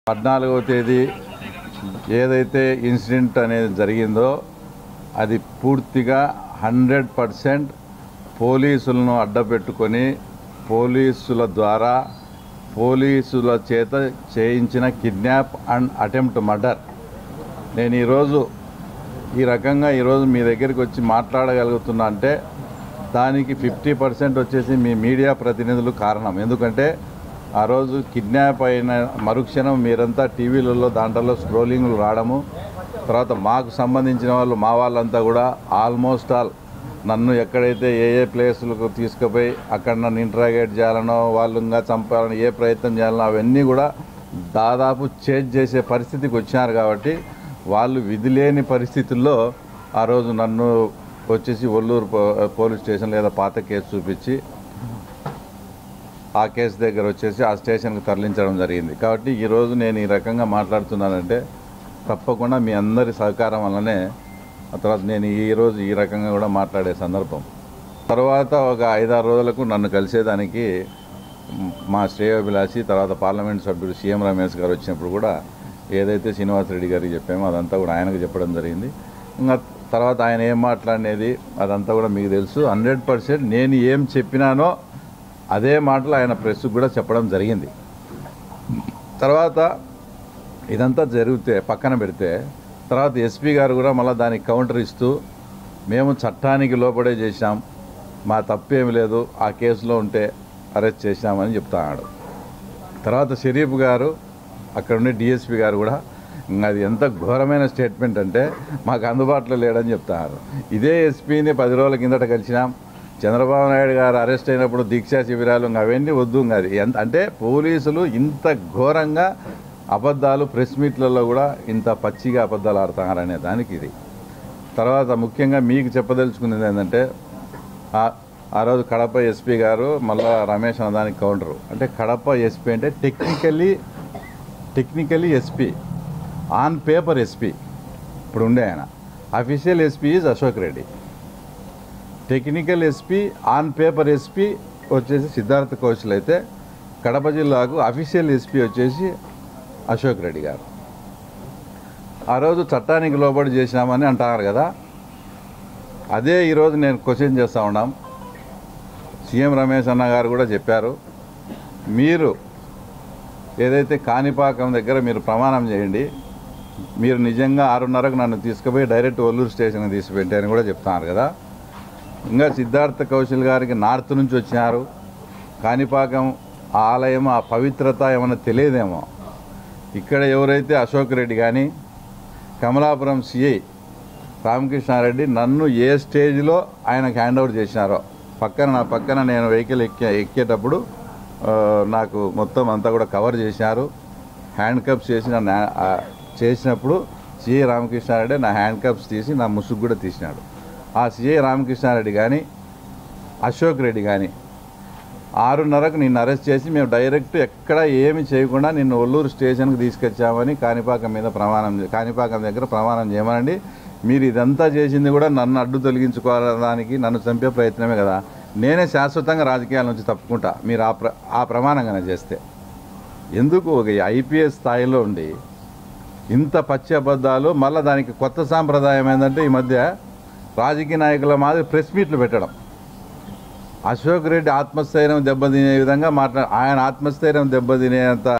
పద్నాలుగవ తేదీ ఏదైతే ఇన్సిడెంట్ అనేది జరిగిందో అది పూర్తిగా హండ్రెడ్ పర్సెంట్ పోలీసులను అడ్డపెట్టుకొని పోలీసుల ద్వారా పోలీసుల చేత చేయించిన కిడ్నాప్ అండ్ అటెంప్ట్ మర్డర్ నేను ఈరోజు ఈ రకంగా ఈరోజు మీ దగ్గరికి వచ్చి మాట్లాడగలుగుతున్నా అంటే దానికి ఫిఫ్టీ పర్సెంట్ వచ్చేసి మీ మీడియా ప్రతినిధులు కారణం ఎందుకంటే ఆ రోజు కిడ్నాప్ అయిన మరుక్షణం మీరంతా టీవీలలో దాంట్లో స్క్రోలింగ్లు రావడము తర్వాత మాకు సంబంధించిన వాళ్ళు మా వాళ్ళంతా కూడా ఆల్మోస్ట్ ఆల్ నన్ను ఎక్కడైతే ఏ ఏ ప్లేసులకు తీసుకుపోయి అక్కడ నన్ను ఇంట్రాగేట్ చేయాలనో వాళ్ళు ఇంకా చంపాలని ఏ ప్రయత్నం చేయాలనో అవన్నీ కూడా దాదాపు చేంజ్ చేసే పరిస్థితికి వచ్చినారు కాబట్టి వాళ్ళు విధి లేని పరిస్థితుల్లో ఆ రోజు నన్ను వచ్చేసి ఒల్లూరు పో- పోలీస్ స్టేషన్ లేదా పాత కేసు చూపించి ఆ కేసు దగ్గర వచ్చేసి ఆ స్టేషన్కి తరలించడం జరిగింది కాబట్టి ఈరోజు నేను ఈ రకంగా మాట్లాడుతున్నానంటే తప్పకుండా మీ అందరి సహకారం వల్లనే ఆ తర్వాత నేను ఈరోజు ఈ రకంగా కూడా మాట్లాడే సందర్భం తర్వాత ఒక ఐదారు రోజులకు నన్ను కలిసేదానికి మ్, మా శ్రేయోభిలాషి తర్వాత పార్లమెంట్ సభ్యుడు సీఎం రమేష్ గారు వచ్చినప్పుడు కూడా ఏదైతే శ్రీనివాసరెడ్డి గారికి చెప్పామో అదంతా కూడా ఆయనకు చెప్పడం జరిగింది ఇంకా తర్వాత ఆయన ఏం మాట్లాడినది అదంతా కూడా మీకు తెలుసు హండ్రెడ్ పర్సెంట్ నేను ఏం చెప్పినానో అదే మాటలు ఆయన ప్రెస్కు కూడా చెప్పడం జరిగింది తర్వాత ఇదంతా జరిగితే పక్కన పెడితే తర్వాత ఎస్పీ గారు కూడా మళ్ళీ దానికి కౌంటర్ ఇస్తూ మేము చట్టానికి లోపడే చేశాం మా తప్పేమి లేదు ఆ కేసులో ఉంటే అరెస్ట్ చేశామని చెప్తాడు తర్వాత షరీఫ్ గారు అక్కడ ఉండే డిఎస్పీ గారు కూడా ఇంకా అది ఎంత ఘోరమైన స్టేట్మెంట్ అంటే మాకు అందుబాటులో లేడని చెప్తారు ఇదే ఎస్పీని పది రోజుల కిందట కలిసినాం చంద్రబాబు నాయుడు గారు అరెస్ట్ అయినప్పుడు దీక్షా శిబిరాలు ఇంకా అవన్నీ వద్దు ఇంకా అది ఎంత అంటే పోలీసులు ఇంత ఘోరంగా అబద్ధాలు ప్రెస్ మీట్లలో కూడా ఇంత పచ్చిగా అబద్ధాలు ఆడుతున్నారనే దానికి ఇది తర్వాత ముఖ్యంగా మీకు చెప్పదలుచుకున్నది ఏంటంటే ఆ- ఆ రోజు కడప ఎస్పీ గారు మళ్ళా రమేష్ అన్నదానికి కౌంటరు అంటే కడప ఎస్పీ అంటే technically technically SP on paper SP ఇప్పుడు ఉండే ఆయన official SP is Ashok Reddy technical SP on paper SP వచ్చేసి సిద్ధార్థ కౌశల్ అయితే కడప జిల్లాకు అఫీషియల్ ఎస్పీ వచ్చేసి అశోక్ రెడ్డి గారు ఆ రోజు చట్టానికి లోబడి చేసినామని అంటున్నారు కదా అదే ఈరోజు నేను క్వశ్చన్ చేస్తూ ఉన్నాం సీఎం రమేష్ అన్న గారు కూడా చెప్పారు మీరు ఏదైతే కాణిపాకం దగ్గర మీరు ప్రమాణం చేయండి మీరు నిజంగా ఆరున్నరకు నన్ను తీసుకుపోయి డైరెక్ట్ ఒల్లూరు స్టేషన్కి తీసుకుపెట్టి అని కూడా చెప్తున్నారు కదా ఇంకా సిద్ధార్థ కౌశల్ గారికి నార్త్ నుంచి వచ్చినారు కాణిపాకం ఆ ఆలయం ఆ పవిత్రత ఏమైనా తెలియదేమో ఇక్కడ ఎవరైతే అశోక్ రెడ్డి కానీ కమలాపురం సిఐ రామకృష్ణారెడ్డి నన్ను ఏ స్టేజ్లో ఆయనకు హ్యాండ్ ఓవర్ చేసినారో పక్కన నా పక్కన నేను వెహికల్ ఎక్కే ఎక్కేటప్పుడు ఆ, నాకు మొత్తం అంతా కూడా కవర్ చేసినారు హ్యాండ్ కప్స్ చేసి నన్ను ఆ- ఆ చేసినప్పుడు సిఐ రామకృష్ణారెడ్డి నా హ్యాండ్ కప్స్ తీసి నా ముసుగు కూడా తీసినాడు ఆ సిఐ రామకృష్ణారెడ్డి కానీ అశోక్ రెడ్డి కానీ ఆరున్నరకు నిన్ను అరెస్ట్ చేసి మేము డైరెక్ట్ ఎక్కడ ఏమి చేయకుండా నిన్ను ఒల్లూరు స్టేషన్కి తీసుకొచ్చామని కాణిపాకం మీద ప్రమాణం చే- కాణిపాకం దగ్గర ప్రమాణం చేయమనండి మీరు ఇదంతా చేసింది కూడా నన్ను అడ్డు తొలగించుకోవడానికి నన్ను చంపే ప్రయత్నమే కదా నేనే శాశ్వతంగా రాజకీయాల నుంచి తప్పుకుంటా మీరు ఆ ప్ర ఆ ప్రమాణంగానే చేస్తే ఎందుకు ఒక ఐపీఎస్ స్థాయిలో ఉండి ఇంత పచ్చి అబద్ధాలు మళ్ళీ దానికి కొత్త సాంప్రదాయం ఏంటంటే ఈ మధ్య రాజకీయ నాయకుల మాదిరి ప్రెస్ మీట్లు పెట్టడం అశోక్ రెడ్డి ఆత్మస్థైర్యం దెబ్బతినే విధంగా మాట్లా ఆయన ఆత్మస్థైర్యం దెబ్బతినేంత